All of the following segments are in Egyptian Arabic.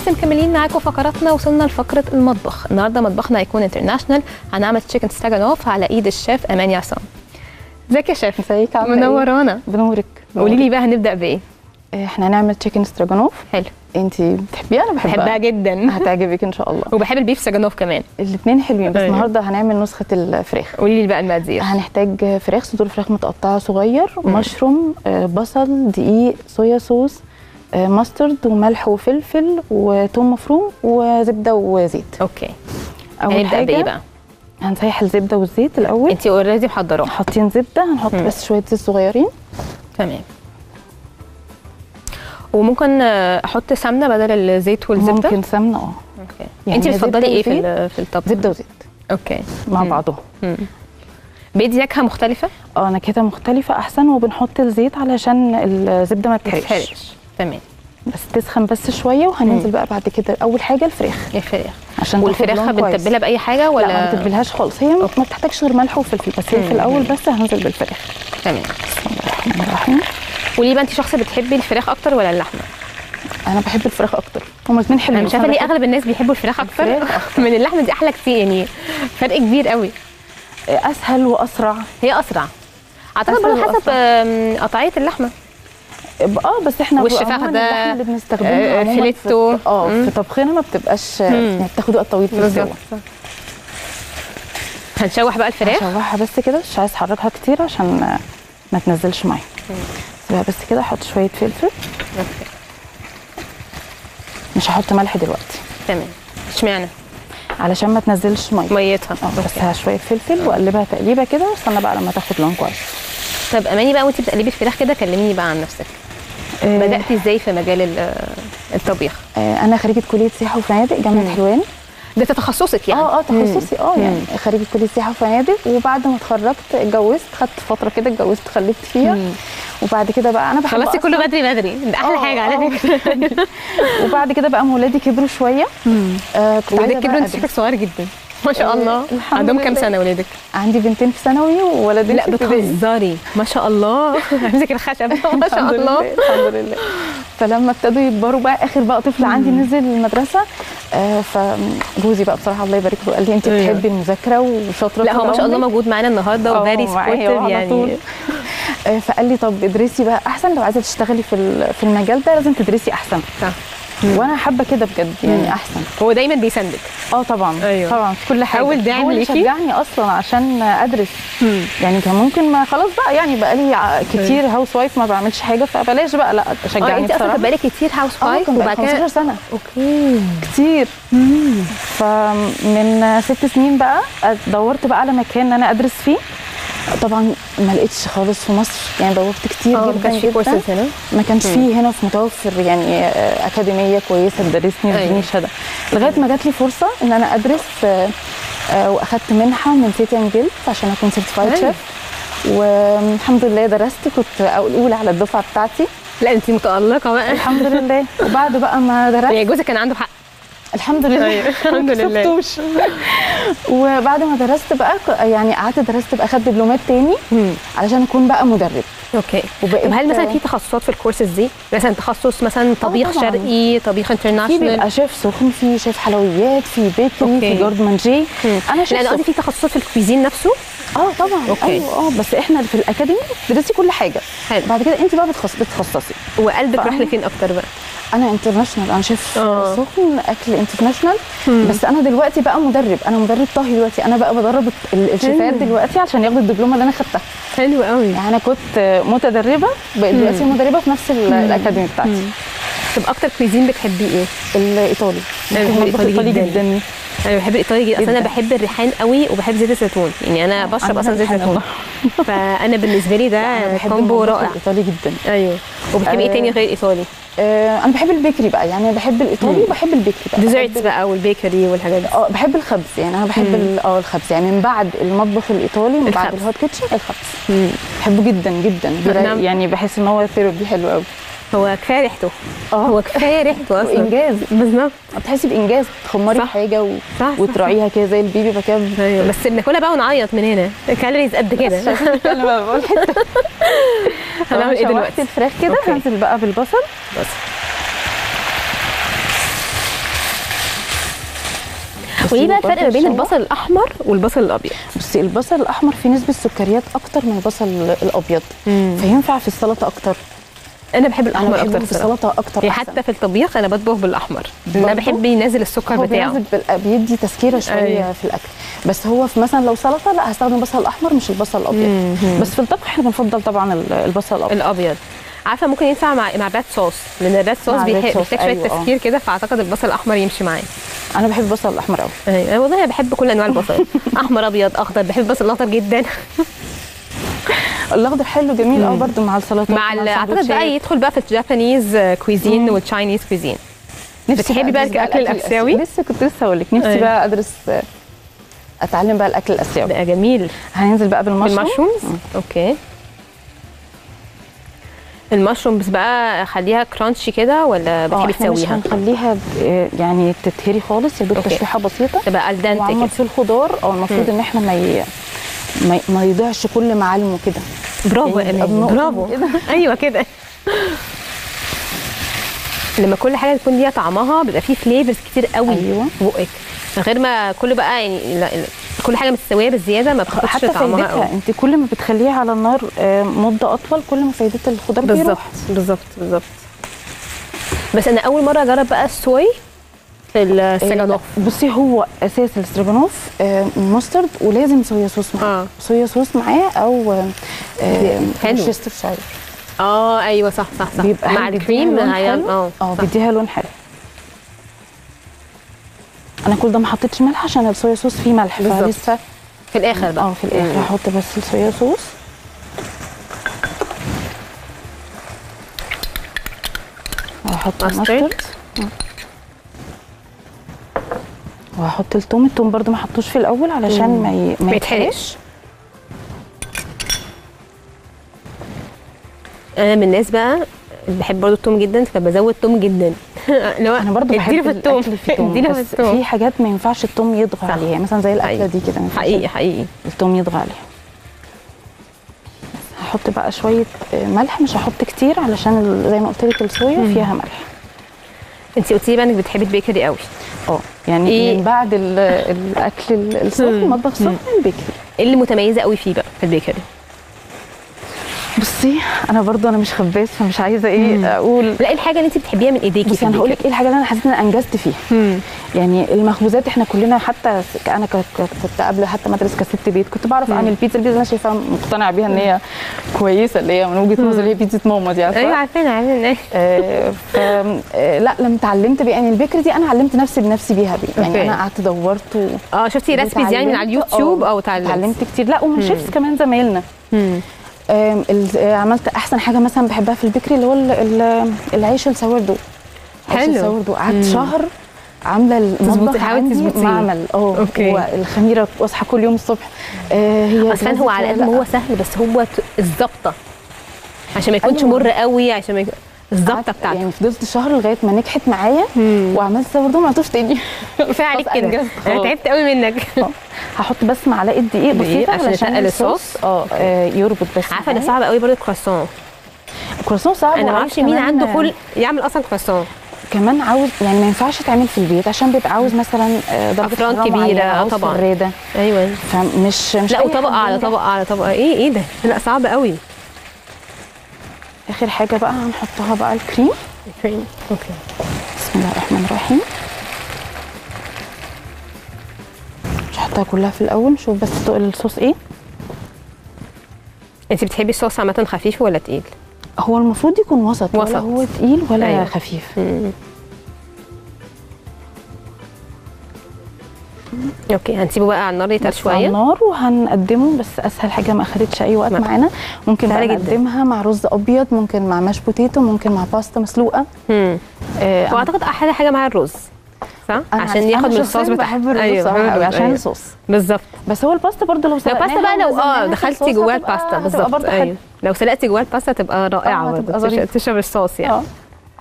ولسه مكملين معاكم فقراتنا وصلنا لفقره المطبخ النهارده مطبخنا هيكون انترناشونال هنعمل تشيكن ستراجانوف على ايد الشيف امان عصام ازيك يا شيف ازيك عامله منورانا ايه؟ بنورك قولي لي بقى هنبدا بايه احنا هنعمل تشيكن ستراجانوف حلو انت بتحبيها انا بحبها بحبها جدا هتعجبك ان شاء الله وبحب البيف ستراجانوف كمان الاثنين حلوين بس أيوة. النهارده هنعمل نسخه الفراخ قولي لي بقى المقادير هنحتاج فراخ صدور فراخ متقطعه صغير مشروم آه، بصل دقيق صويا صوص آه، ماسترد وملح وفلفل وثوم مفروم وزبده وزيت اوكي اول هنبدا بايه حاجه بقى هنسيح الزبده والزيت الاول انت اوريدي محضراه حاطين زبده هنحط مم. بس شويه زيت صغيرين تمام وممكن آه، احط سمنه بدل الزيت والزبده ممكن سمنه اه اوكي يعني انت زبدة بتفضلي ايه في وزيت؟ ال- في الطبخ زبده وزيت اوكي مع مم. بعضهم مم. بيدي نكهه مختلفه اه نكهتها مختلفه احسن وبنحط الزيت علشان الزبده ما تحرقش تتحرقش تمام بس تسخن بس شويه وهننزل بقى بعد كده اول حاجه الفراخ الفراخ عشان تاخد والفراخ لون كويس. بنتبلها باي حاجه ولا لا ما بتتبلهاش خالص هي ما ما بتحتاجش غير ملح وفلفل بس هي مم. في الاول بس هنزل بالفراخ تمام بسم الله الرحمن الرحيم قولي بقى انت شخص بتحبي الفراخ اكتر ولا اللحمه انا بحب الفراخ اكتر هما الاثنين حلوين انا مش عارفه بس ليه بحب- اغلب الناس بيحبوا الفراخ اكتر الفراخ من اللحمه دي احلى كتير يعني فرق كبير قوي اسهل واسرع هي اسرع اعتقد أسهل برضه حسب وأسرع. آم، قطعيه اللحمه اه بس احنا وش عموماً فخدة، اللحمه اللي بنستخدمها آه، عموماً فيليتو. في اه مم. في طبخنا ما بتبقاش مم. يعني بتاخد وقت طويل في السوا هنشوح بقى الفراخ هشوحها بس كده مش عايز احركها كتير عشان آه، ما تنزلش ميه سيبها بس كده احط شويه فلفل أوكي. مش هحط ملح دلوقتي تمام اشمعنى علشان ما تنزلش ميه ميتها اه بس ها شويه فلفل واقلبها تقليبه كده واستنى بقى لما تاخد لون كويس طب اماني بقى وانت بتقلبي الفراخ كده كلميني بقى عن نفسك آه، بداتي ازاي في مجال ال- الطبيخ آه انا خريجه كليه سياحه وفنادق جامعه مم. حلوان ده تخصصك يعني اه اه تخصصي اه مم. يعني خريجه كليه سياحه وفنادق وبعد ما اتخرجت اتجوزت خدت فتره كده اتجوزت خلفت فيها مم. وبعد كده بقى انا بحب خلصتي أصلاً- كله بدري بدري ده احلى آه، حاجه على آه. فكره وبعد كده بقى ولادي كبروا شويه آه كنت عايزه ولادك بقى كبروا انت أدرس. شكلك صغير جدا ما شاء آه، الله الحمد عندهم كام لله. سنه ولادك عندي بنتين في ثانوي وولدين لا في ابتدائي. بتهزري ما شاء الله امسك الخشب ما شاء الحمد الله لله الحمد لله فلما ابتدوا يكبروا بقى اخر بقى طفل عندي نزل المدرسه آه فجوزي بقى بصراحه الله يبارك له قال لي انت أيوة. بتحبي المذاكره وشاطره لا هو طول ما شاء الله عمرك. موجود معانا النهارده آه، وفيري معايا سبورتيف على طول. يعني آه فقال لي طب ادرسي بقى احسن لو عايزه تشتغلي في ال- في المجال ده لازم تدرسي احسن صح. وانا حابه كده بجد مم. يعني احسن هو دايما بيساندك اه طبعا أيوة. طبعا في كل حاجه أول داعم هو اللي ليكي؟ شجعني اصلا عشان ادرس يعني كان ممكن ما خلاص بقى يعني بقى لي ع- كتير هاوس وايف ما بعملش حاجه فبلاش بقى لا اه شجعني انت اصلا بصراحه كان بقالك كتير هاوس اه وايف كان بقى وبعد 15 كده سنه اوكي كتير فمن ست سنين بقى دورت بقى على مكان ان انا ادرس فيه طبعا ما لقيتش خالص في مصر يعني دورت كتير اه ما جدا كانش في جدا كورسز هنا ما كانش فيه هنا في متوفر يعني آه، اكاديميه كويسه تدرسني أيوة. وتديني شهاده لغايه ما جات لي فرصه ان انا ادرس آه، آه، واخدت منحه من سيتي اند جيلد عشان اكون سيرتيفايد أيوة. شيف والحمد لله درست كنت الاولى على الدفعه بتاعتي لا انت متالقه بقى الحمد لله وبعد بقى ما درست يعني جوزك كان عنده حق الحمد لله أيوة، الحمد ما لله. كسبتوش. وبعد ما درست بقى ك- يعني قعدت درست بقى خدت دبلومات تاني علشان اكون بقى مدرب اوكي وبقيت طب هل مثلا في تخصصات في الكورسز دي مثلا تخصص مثلا طبيخ طبعاً. شرقي طبيخ في انترناشونال بيبقى شيف سخن في شيف حلويات في بيكري أوكي. في جارد مانجي انا شيف لا انا قصدي سخن. في تخصصات في الكويزين نفسه اه طبعا أوكي. ايوه اه بس احنا في الاكاديمي بتدرسي كل حاجه حلو. بعد كده انت بقى بتخص... بتخصصي وقلبك راح فأنا- لفين اكتر بقى انا انترناشونال انا شيف آه. سخن اكل انترناشونال بس انا دلوقتي بقى مدرب انا مدرب طهي دلوقتي انا بقى بدرب ال- الشيفات حلو. دلوقتي عشان ياخدوا الدبلومه اللي انا خدتها حلو قوي يعني انا كنت متدربه بقيت دلوقتي مدربه في نفس ال- الاكاديمي بتاعتي طب اكتر كويزين بتحبيه ايه الايطالي أنا بحب بحب المطبخ الإيطالي الايطالي جداً. جدا انا بحب الايطالي جدا اصلا انا جداً. بحب الريحان قوي وبحب زيت الزيتون يعني انا بشرب عندنا اصلا زيت ريحان زيتون فانا بالنسبه لي ده انا بحب كومبو المطبخ رائع الايطالي جدا ايوه وبتحبي ايه آه، تاني غير الايطالي آه انا بحب البيكري بقى يعني أنا بحب الايطالي مم. وبحب البيكري بقى ديزرتس بحب- بقى والبيكري والحاجات دي اه بحب الخبز يعني انا بحب ال- اه الخبز يعني من بعد المطبخ الايطالي من بعد الخبز. الهوت كيتشن الخبز مم. بحبه جدا جدا بيرا- نعم. يعني بحس ان هو ثيرابي حلو قوي هو كفايه ريحته اه هو كفايه ريحته اصلا وانجاز بالظبط بتحسي بانجاز تخمري صح. حاجه و... صح صح وتراعيها كده زي البيبي بعد كده ايوه بس بناكلها بقى ونعيط من هنا الكالوريز قد كده انا بقى بقول حته هنعمل ايه شوحت دلوقتي؟ الفراخ كده أوكي. هنزل بقى بالبصل بس وايه بقى الفرق ما بين برضه البصل الاحمر والبصل الابيض بصي البصل الاحمر فيه نسبه سكريات اكتر من البصل الابيض فينفع في السلطه اكتر انا بحب انا الاحمر بحبه اكتر في الصراحه السلطه اكتر يعني أحسن. حتى في الطبيخ انا بطبخ بالاحمر لان انا برضه؟ بحب ينزل السكر هو بتاعه بينزل بال- بيدي تسكيره شويه أيوة. في الاكل بس هو في مثلا لو سلطه لا هستخدم البصل الاحمر مش البصل الابيض بس في الطبخ احنا بنفضل طبعا ال- البصل الابيض الابيض عارفه ممكن ينفع مع مع ريد صوص لان الريد صوص مع بيح- red sauce، بيحتاج شويه أيوة، آه. تسكير كده فاعتقد البصل الاحمر يمشي معاه انا بحب البصل الاحمر قوي ايوه والله انا بحب كل انواع البصل احمر ابيض اخضر بحب البصل الاخضر جدا الاخضر حلو جميل قوي برده مع السلطات مع ال- اعتقد بقى السندوتشات. يدخل بقى في الجابانيز كويزين والتشاينيز كويزين نفسي بتحبي بقى أدرس الأكل الآسيوي؟ لسه كنت لسه هقول لك نفسي أيوة. بقى ادرس اتعلم بقى الاكل الاسيوي بقى جميل هننزل بقى بالمشروم المشرومز اوكي المشرومز بقى خليها كرانشي كده ولا اه بتحبي احنا مش تسويها هنخليها ب- يعني تتهري خالص يا دوب أوكي. تشويحه بسيطه تبقى الدنت وعمل كده في الخضار او المفروض ان احنا ما ي... ما, ما يضيعش كل معالمه كده برافو يا يعني يبقى امان بنقطة برافو كده. ايوه كده لما كل حاجه يكون ليها طعمها بيبقى فيه فليفرز كتير قوي أيوة. في بقك من غير ما كل بقى يعني لا- لا- كل حاجه متسويه بالزياده ما بتاخدش حتى طعمها فايدتها قوي انت كل ما بتخليها على النار آه، مده اطول كل ما فايده الخضار بالظبط بيروح بالظبط بالظبط بس انا اول مره اجرب بقى الصوي في السجانوف آه، بصي هو اساس الاستراجانوف آه، ماسترد ولازم صويا صوص معاه آه. صويا صوص معاه او آه، حلو. ورشسترشاير اه ايوه صح صح صح بيبقى مع حلو، الكريم بيديها لون هي- حلو. اه اه صح. بيديها لون حلو انا كل ده ما حطيتش ملح عشان الصويا صوص فيه ملح بالظبط. فلسه في الاخر بقى اه في الاخر مم. هحط بس الصويا صوص وهحط ماسترد. الماسترد وهحط التوم التوم برضو ما حطوش في الاول علشان ما ي... ما يتحرقش انا من الناس بقى اللي بحب برضه التوم جدا فبزود توم جدا اللي هو انا برضو بحب اديله في التوم الأكل فيه توم اديله في بس التوم في حاجات ما ينفعش التوم يطغى صح. عليها يعني مثلا زي الاكله حقيقي. دي كده ما ينفعش حقيقي حقيقي التوم يطغى عليها هحط بقى شويه آه، ملح مش هحط كتير علشان ال- زي ما قلت لك الصويا فيها ملح انت قلتي لي بقى انك بتحبي البيكري قوي اه يعني إيه؟ إيه؟ من بعد ال- الاكل ال- السخن مم. المطبخ السخن البيكري ايه اللي متميزه قوي فيه بقى في البيكري بصي انا برضو انا مش خباز فمش عايزه ايه اقول لا ايه الحاجه اللي انت بتحبيها من ايديكي بصي انا هقول لك ايه الحاجه اللي انا حسيت ان انا انجزت فيها مم. يعني المخبوزات احنا كلنا حتى س- انا ك- ك- كنت قبل حتى ما ادرس كست بيت كنت بعرف اعمل بيتزا البيتزا انا شايفاها مقتنعه بيها ان هي كويسه اللي هي من وجهه نظري هي بيتزا ماما دي عارفه ايوه عارفين عارفين آه، ف آه، لا لما اتعلمت بقى يعني البيكري دي انا علمت نفسي بنفسي بيها بي. يعني أوكي. انا قعدت دورت و- اه شفتي ريسبيز يعني من على واتعلمت- اليوتيوب آه، او اتعلمت اتعلمت كتير لا ومن شيفs كمان زمايلنا مم. آم، ال- آه، عملت احسن حاجه مثلا بحبها في البيكري اللي هو ال- ال- العيش السوردو عيش حلو. السوردو قعدت شهر عامله المطبخ تحاولي عندي تظبطيه. معمل اه أوكي. والخميره واصحى كل يوم الصبح آه هي اصلا هو على قد ما لا. هو سهل بس هو ت- الظبطه عشان ما يكونش أيوة. مر قوي عشان ما يكون الظبطه قعدت- بتاعته يعني فضلت شهر لغايه ما نجحت معايا مم. وعملت سوردو ما عملتوش تاني كفايه عليك خلاص كده أنجزت انا خلاص. تعبت قوي منك آه. هحط بس معلقه دقيق دقيق بسيطه عشان علشان يتقل الصوص اه آه، يربط بس عارفه ده معايا. صعب قوي برضه الكرواسون الكرواسون صعب انا ما وعايز اعرفش مين كمان- عنده كل يعمل اصلا كرواسون كمان عاوز يعني ما ينفعش يتعمل في البيت عشان بيبقى عاوز مثلا آه، درجه أفران حرارة كبيرة، معينة، آه عاوز طبعاً. فراده ايوه فمش مش لا أي وطبقه حد على ينجح. طبقه على طبقه ايه ايه ده لا صعب قوي اخر حاجه بقى هنحطها بقى الكريم اوكي بسم الله الرحمن الرحيم مش هحطها كلها في الاول نشوف بس تقل الصوص ايه انت بتحبي الصوص عامه خفيف ولا تقيل هو المفروض يكون وسط, وسط. ولا هو تقيل ولا أيوة. أيوة. خفيف اوكي هنسيبه بقى على النار يتقل بس على شويه النار وهنقدمه بس اسهل حاجه ما اخدتش اي وقت ما- معانا ممكن بقى سهلة جدا. نقدمها مع رز ابيض ممكن مع ماش بوتيتو ممكن مع باستا مسلوقه امم آه أنا- واعتقد احلى حاجه مع الرز صح أنا عشان أنا ياخد من شخصياً الصوص بتاعها بحب الرز أيوة، صراحه بحب قوي الرز، عشان أيوة. الصوص بالظبط بس هو الباستا برضه لو لو باستا سلقناها بقى لو ونزلناها اه في دخلتي الصوص جواه هتبقى- الباستا هتبقى بالظبط برضه ايوه حلو. لو سلقتي جواه الباستا تبقى رائعه آه، برضه هتبقى تش- ظريفة. تشرب الصوص يعني اه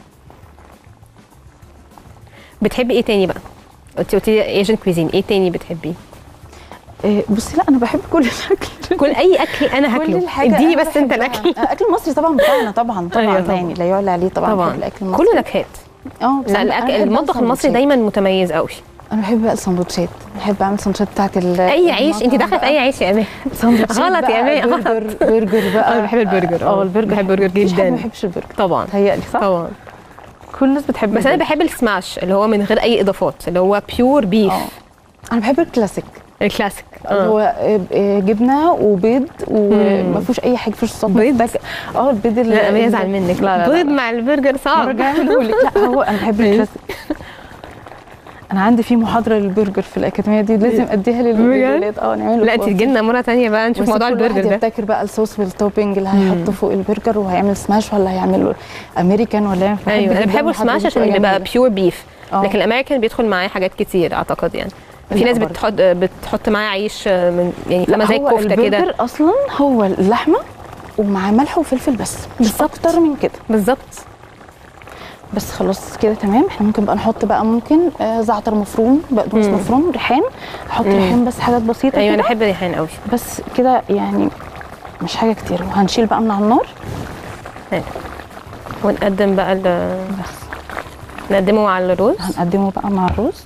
بتحبي ايه تاني بقى قلتي قلتي ايجن كويزين ايه تاني بتحبيه إيه، بصي لا انا بحب كل الاكل كل اي اكل انا كل هاكله الحاجة اديني أنا بس انت بحبها. الاكل الاكل المصري طبعا بتاعنا طبعا طبعا, أيوة طبعاً. يعني لا يعلى عليه طبعا, طبعا بحب الاكل المصري كله نكهات اه بس لا أنا الاكل بحب المطبخ المصري السندوتشات. دايما متميز قوي انا بحب بقى السندوتشات بحب اعمل سندوتشات بتاعت ال اي عيش انت المطعم داخله في بقى. اي عيش يا امان سندوتشات غلط يا بقى، مي، غلط. برجر برجر بقى انا بحب البرجر اه البرجر بحب البرجر مفيش حد جدا ما بيحبش البرجر طبعا تهيألي صح؟ طبعا كل الناس بتحب بس انا البرجر. بحب السماش اللي هو من غير اي اضافات اللي هو بيور بيف اه انا بحب الكلاسيك الكلاسيك اللي هو آه، آه، جبنه وبيض وما فيهوش اي حاجه فيهوش صوص بيض؟ محتاج- اه البيض اللي لا انا يزعل منك لا لا, بيض لا. مع البرجر صعب مرة اعمله لك لا هو انا بحب ماشي. الكلاسيك انا عندي في محاضره للبرجر في الاكاديميه دي لازم اديها لل- بجد؟ للولاد اه نعمله لا انت في تجي لنا مره تانية بقى نشوف بس موضوع كل واحد البرجر ده يبتكر بقى الصوص والتوبينج اللي هيحطه فوق البرجر وهيعمل سماش ولا هيعمل امريكان ولا يعمل ايوه انا جداً بحبه المحاضرة السماش دي عشان بتبقى بيبقى جميلة. بيور بيف اه. لكن الامريكان بيدخل معاه حاجات كتير اعتقد يعني في لا ناس برضه. بتحط بتحط معاه عيش من يعني لا فما زي هو الكفته كده البرجر اصلا هو اللحمه ومع ملح وفلفل بس مش بالظبط. اكتر من كده بالظبط بس خلاص كده تمام احنا ممكن بقى نحط بقى ممكن آه زعتر مفروم بقدونس مم. مفروم ريحان نحط مم. ريحان بس حاجات بسيطه ايوه انا كده بحب الريحان قوي بس كده يعني مش حاجه كتير وهنشيل بقى من على النار ونقدم بقى ال- بس نقدمه على الرز هنقدمه بقى مع الرز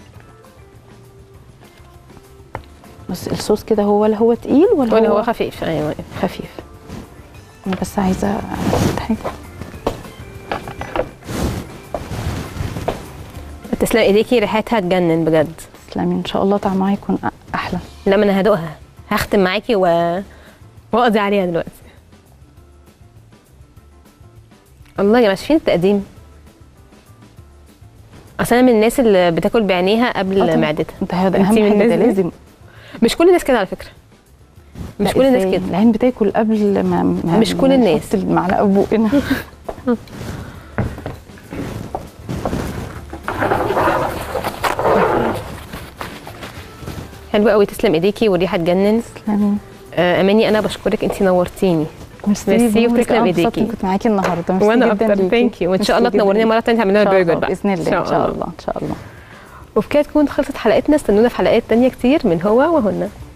بس الصوص كده هو ولا هو تقيل ولا, ولا هو, هو خفيف ايوه خفيف انا بس عايزه أعمل حاجه تسلم ايديكي ريحتها تجنن بجد تسلمي ان شاء الله طعمها يكون أ- احلى لما انا هدوقها هختم معاكي و واقضي عليها دلوقتي الله يا جماعه شايفين التقديم اصل انا من الناس اللي بتاكل بعينيها آه قبل طبعاً. معدتها انت هذا انتي اهم من حاجه الناس ده دي؟ لازم مش كل الناس كده على فكره مش لا كل الناس إزاي؟ كده العين بتاكل قبل ما ما- مش كل ما الناس. نحط المعلقه في بقنا حلوه قوي تسلم ايديكي والريحه تجنن تسلمي آه، اماني انا بشكرك انت نورتيني ميرسي ميرسي بورك. وتسلم أنا انبسطت إيديكي. إني كنت معاكي النهارده ميرسي وانا جدا اكتر ليكي. ثانك يو وان شاء الله ميرسي جداً تنورينا ليكي. مره ثانيه تعملي إن لنا شاء البرجر الله، بقى باذن الله ان شاء الله ان شاء الله وبكده تكون خلصت حلقتنا استنونا في حلقات تانية كتير من هو وهنا